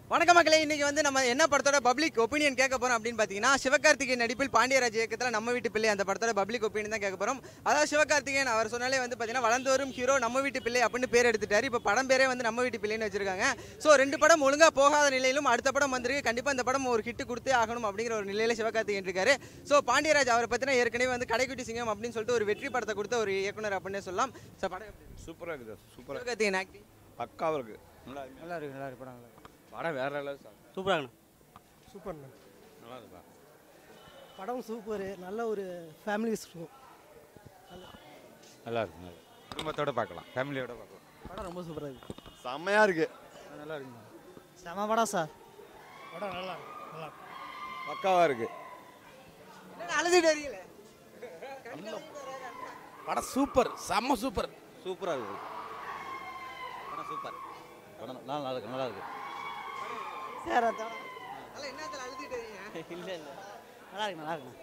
வணக்க மக்களே இன்னைக்கு வந்து நம்ம என்ன படத்தோட பப்ளிக் ஒப்பீனியன் கேட்க போறோம் அப்படின்னு பார்த்தீங்கன்னா சிவகார்த்திகேயன் நடிப்பில் பாண்டியராஜ் இயக்கத்தில் நம்ம வீட்டு பிள்ளை அந்த படத்தோட பப்ளிக் ஒப்பீனியன் தான் கேட்க போறோம் அதாவது சிவகார்த்திகேயன் அவர் சொன்னாலே வந்து பார்த்தீங்கன்னா வளர்ந்து வரும் ஹீரோ நம்ம வீட்டு பிள்ளை அப்படின்னு பேர் எடுத்துட்டாரு இப்போ படம் பேரே வந்து நம்ம வீட்டு பிள்ளைன்னு வச்சிருக்காங்க ஸோ ரெண்டு படம் ஒழுங்கா போகாத நிலையிலும் அடுத்த படம் வந்திருக்கு கண்டிப்பாக இந்த படம் ஒரு ஹிட் கொடுத்தே ஆகணும் அப்படிங்கிற ஒரு நிலையில சிவகார்த்திகேயன் இருக்காரு ஸோ பாண்டியராஜ் அவரை பற்றின ஏற்கனவே வந்து கடைக்குட்டி சிங்கம் அப்படின்னு சொல்லிட்டு ஒரு வெற்றி படத்தை கொடுத்த ஒரு இயக்குனர் அப்படின்னே சொல்லலாம் ஸோ படம் எப்படி இருக்கு? சூப்பராக இருக்குது சூப்பராக சிவகார்த்திகேயன் ஆக்டிங் பக்காவாக இருக்குது நல்லா நல்லா இருக்கு நல்லா இருக்கு படம் நல்லா இருக்கு படம் வேற லெவல் சார் சூப்பராக இருக்குண்ணா சூப்பர்ண்ணா நல்லா இருக்குப்பா படம் சூப்பர் நல்ல ஒரு ஃபேமிலி ஷோ நல்லா இருக்கு நல்லா குடும்பத்தோட பார்க்கலாம் ஃபேமிலியோட பார்க்கலாம் படம் ரொம்ப சூப்பராக இருக்கு செம்மையாக இருக்கு நல்லா இருக்குண்ணா செம படம் சார் படம் நல்லா இருக்கு நல்லா இருக்கு பக்காவாக இருக்கு என்னடா அழுதுட்டு வரீங்களே படம் சூப்பர் செம்ம சூப்பர் சூப்பராக இருக்குது படம் சூப்பர் படம் நல்லா இருக்கு நல்லா இருக்கு சார் அதான் அல்ல என்னத்துல அழுதுட்டு வரீங்க இல்லை இல்லை நல்லா இருக்கு நல்லா இருக்கு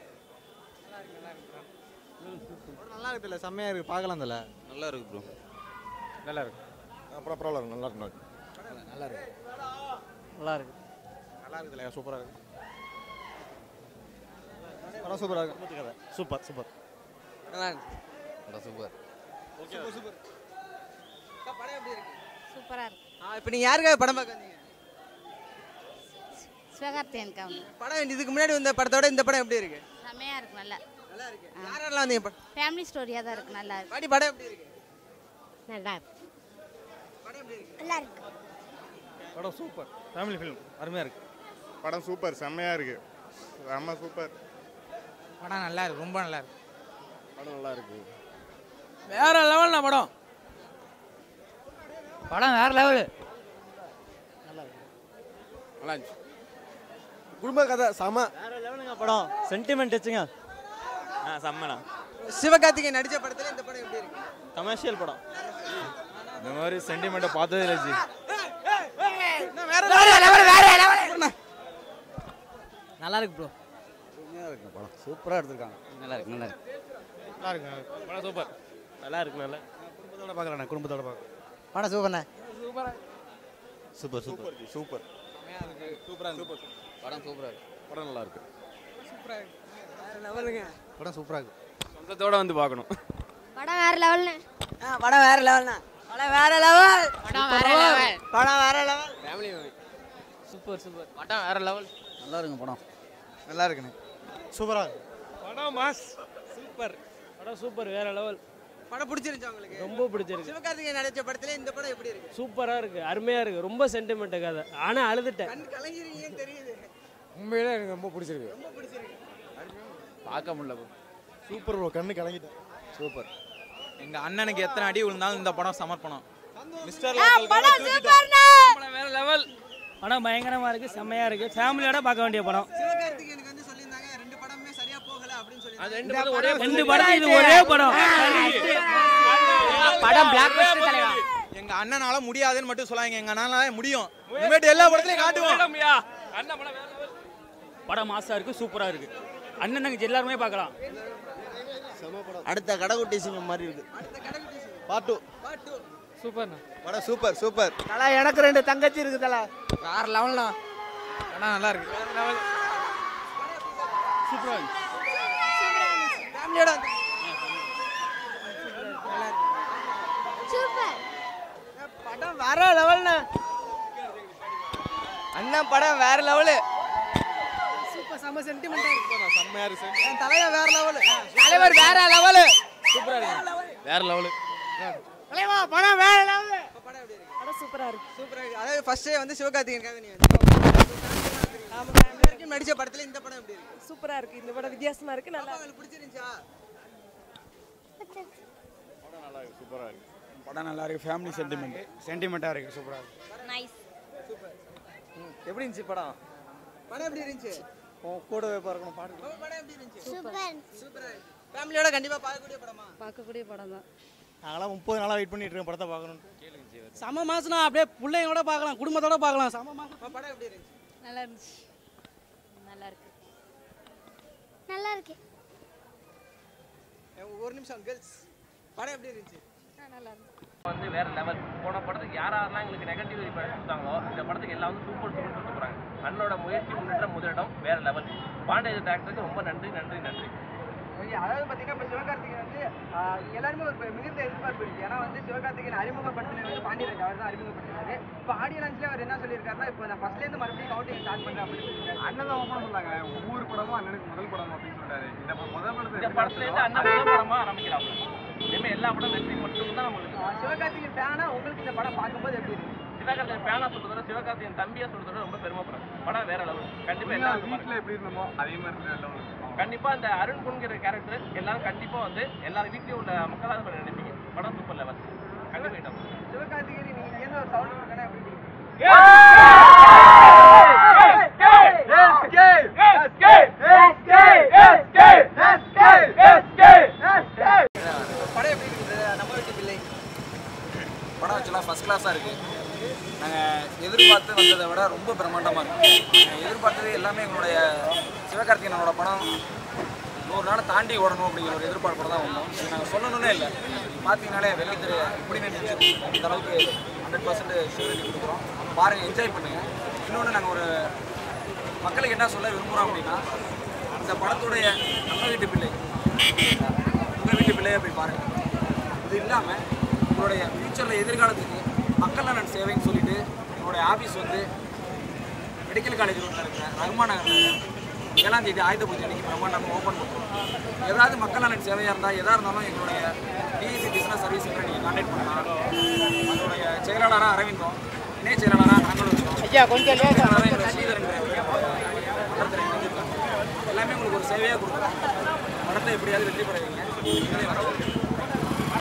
நல்லா இருக்குல்ல செம்மையாக இருக்கு பார்க்கலாம் தல நல்லா இருக்கு ப்ரோ நல்லா இருக்கு அப்புறம் பரவாயில்ல நல்லா இருக்கு நல்லா நல்லா இருக்கு நல்லா இருக்கு நல்லா இருக்குதுல்ல சூப்பராக இருக்கு படம் சூப்பராக இருக்கு கதை சூப்பர் சூப்பர் நல்லா இருக்கு படம் சூப்பர் அக்கா, படம் எப்படி இருக்கு சூப்பரா இருக்கு ஆ இப்போ நீங்க யாருக்காக படம் பார்க்க வந்தீங்க சிவகார்த்தியனுக்கு அவங்க படம் இதுக்கு முன்னாடி வந்த படத்தோட இந்த படம் எப்படி இருக்கு செம்மையா இருக்கு நல்லா நல்லா இருக்கு யாரெல்லாம் வந்தீங்க படம் ஃபேமிலி ஸ்டோரியா தான் இருக்கு நல்லா இருக்கு பாட்டி படம் எப்படி இருக்கு நல்லா இருக்கு படம் எப்படி இருக்கு நல்லா இருக்கு படம் சூப்பர் ஃபேமிலி ஃபிலிம் அருமையாக இருக்கு படம் சூப்பர் செம்மையாக இருக்கு செம்ம சூப்பர் படம் நல்லா இருக்கு ரொம்ப நல்லா இருக்கு படம் நல்லா இருக்கு வேற லெவல்னா படம் படம் வேற லெவலு நல்லா இருந்துச்சு குடும்ப கதை செம வேற லெவலுங்க படம் சென்டிமெண்ட் வச்சுங்க ஆ செம்மண்ணா சிவகார்த்திகேயன் நடிச்ச படத்துல இந்த படம் எப்படி இருக்கு கமர்ஷியல் படம் இந்த மாதிரி சென்டிமெண்ட்டை பார்த்ததே இல்லை ஜி நல்லா இருக்கு ப்ரோ இருக்கு படம் சூப்பராக எடுத்திருக்காங்க நல்லா இருக்கு நல்லா இருக்கு நல்லா இருக்கு படம் சூப்பர் நல்லா இருக்கு நல்லா குடும்பத்தோட பார்க்கலாம் குடும்பத்தோட பார்க்கலாம் படம் சூப்பர்ண்ணே சூப்பர் சூப்பர் சூப்பர் சூப்பராக சூப்பர் படம் சூப்பராக இருக்கு படம் நல்லா இருக்கு படம் சூப்பராக இருக்கு சொந்தத்தோட வந்து பார்க்கணும் படம் வேற லெவல்னு படம் வேற லெவல்ண்ணா படம் வேற லெவல் படம் வேற லெவல் படம் வேற level family movie super super படம் வேற லெவல் நல்லா இருக்குங்க படம் நல்லா இருக்குண்ணே சூப்பராக இருக்கு படம் மாஸ் சூப்பர் படம் சூப்பர் வேற லெவல் படம் பிடிச்சிருந்துச்சு உங்களுக்கு ரொம்ப பிடிச்சிருக்கு சிவகார்த்திகேயன் நடிச்ச படத்துல இந்த படம் எப்படி இருக்கு சூப்பரா இருக்கு அருமையா இருக்கு ரொம்ப சென்டிமெண்ட் கதை ஆனா அழுதுட்டேன் கண் கலங்கிறீங்கன்னு தெரியுது உண்மையிலே எனக்கு ரொம்ப பிடிச்சிருக்கு ரொம்ப பிடிச்சிருக்கு பார்க்க முடியல சூப்பர் ப்ரோ கண்ணு கலங்கிட்டேன் சூப்பர் எங்க அண்ணனுக்கு எத்தனை அடி விழுந்தாலும் இந்த படம் சமர்ப்பணம் மிஸ்டர் படம் சூப்பர்ண்ணா வேற லெவல் படம் பயங்கரமா இருக்கு செம்மையா இருக்கு ஃபேமிலியோட பார்க்க வேண்டிய படம் சிவகார்த்திகேயனுக்கு வந்து சொல்லியிருந்தாங்க ரெண்டு படமே சரியா போகல அப்படின்னு சொல்லி ரெண்டு படம் இது ஒரே படம் படம் பிளாக் பஸ்டர் தலைவா எங்க அண்ணனால முடியாதுன்னு மட்டும் சொல்லாங்க எங்க அண்ணனால முடியும் இனிமேட்டு எல்லா படத்துலயும் காட்டுவோம் படம் மாசா இருக்கு சூப்பரா இருக்கு அண்ணன் தங்கச்சி எல்லாருமே பார்க்கலாம் அடுத்த கடைக்குட்டி சிங்கம் மாதிரி இருக்கு பார்ட் டூ சூப்பர்ண்ணா படம் சூப்பர் சூப்பர் தலா எனக்கு ரெண்டு தங்கச்சி இருக்கு தலா வேற லெவல்ண்ணா படம் நல்லா இருக்கு வேற லெவல் சூப்பரா இருக்கு ஃபேமிலியோட சூப்பர் படம் வேற லெவல்ண்ணா அண்ணன் படம் வேற லெவலு சூப்பர் செம சென்டிமெண்டா இருக்கு செம்மையாக இருக்கு என் தலைவர் வேற லெவலு தலைவர் வேற லெவலு வேற லெவலு தலைவா படம் வேற லெவலு படம் எப்படி இருக்கு படம் சூப்பரா இருக்கு சூப்பரா இருக்கு அதாவது ஃபர்ஸ்டே வந்து சிவகார்த்திகேயனுக்காக நீ வந்து வரைக்கும் நடிச்ச படத்துல இந்த படம் எப்படி இருக்கு சூப்பரா இருக்கு இந்த படம் வித்தியாசமா இருக்கு நல்லா அப்பா உங்களுக்கு பிடிச்சிருந்துச்சா சூப்பராக இருக்கு படம் நல்லா இருக்கு ஃபேமிலி சென்டிமெண்ட் சென்டிமெண்ட்டாக இருக்கு சூப்பராக இருக்கு நைஸ் எப்படி இருந்துச்சு படம் படம் எப்படி இருந்துச்சு கூடவே பார்க்கணும் பாட்டு உங்க படம் எப்படி இருந்துச்சு சூப்பர் சூப்பரா இருக்கு ஃபேமிலியோட கண்டிப்பா பார்க்கக்கூடிய படமா பார்க்கக்கூடிய படம் தான் நாங்களாம் முப்பது நாளாக வெயிட் பண்ணிட்டு இருக்கோம் படத்தை பார்க்கணும் செம மாசம்னா அப்படியே பிள்ளைங்களோட பார்க்கலாம் குடும்பத்தோட பார்க்கலாம் செம மாசம் உங்க படம் எப்படி இருந்துச்சு நல்லா இருந்துச்சு நல்லா இருக்கு நல்லா இருக்கு எ- ஒரு நிமிஷம் கேர்ள்ஸ் படம் எப்படி இருந்துச்சு நல்லா இருக்கு வந்து வேற லெவல் போன படத்துக்கு யாரெல்லாம் எங்களுக்கு நெகட்டிவ் ரிப்பேர் கொடுத்தாங்களோ இந்த படத்துக்கு எல்லாம் வந்து சூப்பர் சூப்பர் அண்ணனோட முயற்சி முன்னேற்றம் முதலிடம் வேற லெவல் பாண்டிய டாக்டருக்கு ரொம்ப நன்றி நன்றி நன்றி ஓகே, அதாவது பார்த்தீங்கன்னா இப்போ சிவகார்த்திகேயன் வந்து ஆஹ், எல்லாருமே ஒரு பெ- மிகுந்த எதிர்பார்ப்பு இருக்கு ஏன்னா வந்து சிவகார்த்திகேயன் அறிமுகப்படுத்தினது வந்து பாண்டியராஜ் அவர் தான் அறிமுகப்படுத்தினாரு இப்போ ஆடியோ லான்ச்ல அவர் என்ன சொல்லியிருக்காருன்னா இப்போ நான் ஃபர்ஸ்ட்லேருந்து மறுபடியும் கவுண்டிங் ஸ்டார்ட் பண்ணுறேன் அப்படின்னு சொல்லியிருக்காரு அண்ணன் தான் ஓப்பன் சொன்னாங்க ஒவ்வொரு படமும் அண்ணனுக்கு முதல் படம் அப்படின்னு சொல்றாரு இந்த முதல் இந்த படத்துல இருந்து அண்ணன் முதல் படமா ஆரம்பிக்கிறாங்க இனிமே எல்லா படம் வெற்றி மட்டும் தான் நம்மளுக்கு ஆஹ், சிவகார்த்திகேயன் ஃபேனா உங்களுக்கு இந்த படம் பார்க்கும்போது எப்படி இருக்கு சிவகார்த்திகேயன் பேனா சொல்றதோட சிவகார்த்திகேயன் தம்பியா சொல்றதோட ரொம்ப பெருமைப்படுறேன் படம் வேற லெவல் கண்டிப்பா எல்லாரும் வீட்டில் எப்படி இருந்தோமோ அதே மாதிரி லெவல் கண்டிப்பா இந்த அருண் புன்கிற கேரக்டர் எல்லாரும் கண்டிப்பா வந்து எல்லாரும் வீட்லயும் உள்ள மக்களாக பண்ண நினைப்பீங்க படம் சூப்பர் லெவல் கண்டிப்பா hit ஆகும். சிவகார்த்திகேயன் நீங்க இங்கேருந்து ஒரு சவுண்ட் கொடுக்கணும் எப்படி இருக்கு? படம் எப்படி இருக்குது நம்ம வீட்டு பிள்ளை படம் ஆக்சுவலாக ஃபஸ்ட் கிளாஸாக இருக்குது நாங்கள் எதிர்பார்த்து வந்ததை விட ரொம்ப பிரம்மாண்டமாக இருக்குது நாங்கள் எதிர்பார்த்தது எல்லாமே எங்களுடைய சிவகார்த்திகேயனோட படம் நூறு நாளை தாண்டி ஓடணும் அப்படிங்கிற ஒரு எதிர்பார்ப்போட தான் வந்தோம் இது நாங்கள் சொல்லணும்னே இல்லை பார்த்தீங்கனாலே வெள்ளித்திரை இப்படி நினைச்சு இந்த அளவுக்கு ஹண்ட்ரட் பர்சன்ட் ஷூரிட்டி கொடுக்குறோம் பாருங்கள் என்ஜாய் பண்ணுங்கள் இன்னொன்று நாங்கள் ஒரு மக்களுக்கு என்ன சொல்ல விரும்புகிறோம் அப்படின்னா இந்த படத்துடைய நம்ம வீட்டு பிள்ளை உங்கள் வீட்டு பிள்ளையை போய் பாருங்கள் இது இல்லாமல் உங்களுடைய ஃப்யூச்சரில் எதிர்காலத்துக்கு மக்கள் நலன் சேவைன்னு சொல்லிட்டு என்னுடைய ஆஃபீஸ் வந்து மெடிக்கல் காலேஜ் ரோட்டில் இருக்கிற ரகுமான் நகரில் ஏழாம் தேதி ஆயுத பூஜை அன்னைக்கு பிரம்மாண்டமாக ஓப்பன் பண்ணுறோம் ஏதாவது மக்கள் நலன் சேவையாக இருந்தால் எதாக இருந்தாலும் எங்களுடைய டிஇசி பிஸ்னஸ் சர்வீஸ் சென்டரை நீங்கள் கான்டாக்ட் பண்ணலாம் அதனுடைய செயலாளராக அரவிந்தம் இணை செயலாளராக நாங்களும் இருக்கோம் ஐயா கொஞ்சம் எங்களுடைய ஸ்ரீதரன் மன்றத்தில் இணைஞ்சிருக்காங்க எல்லாமே உங்களுக்கு ஒரு சேவையாக கொடுக்குறோம் படத்தை எப்படியாவது வெற்றி பெற வைங்க நீங்களே வரணும்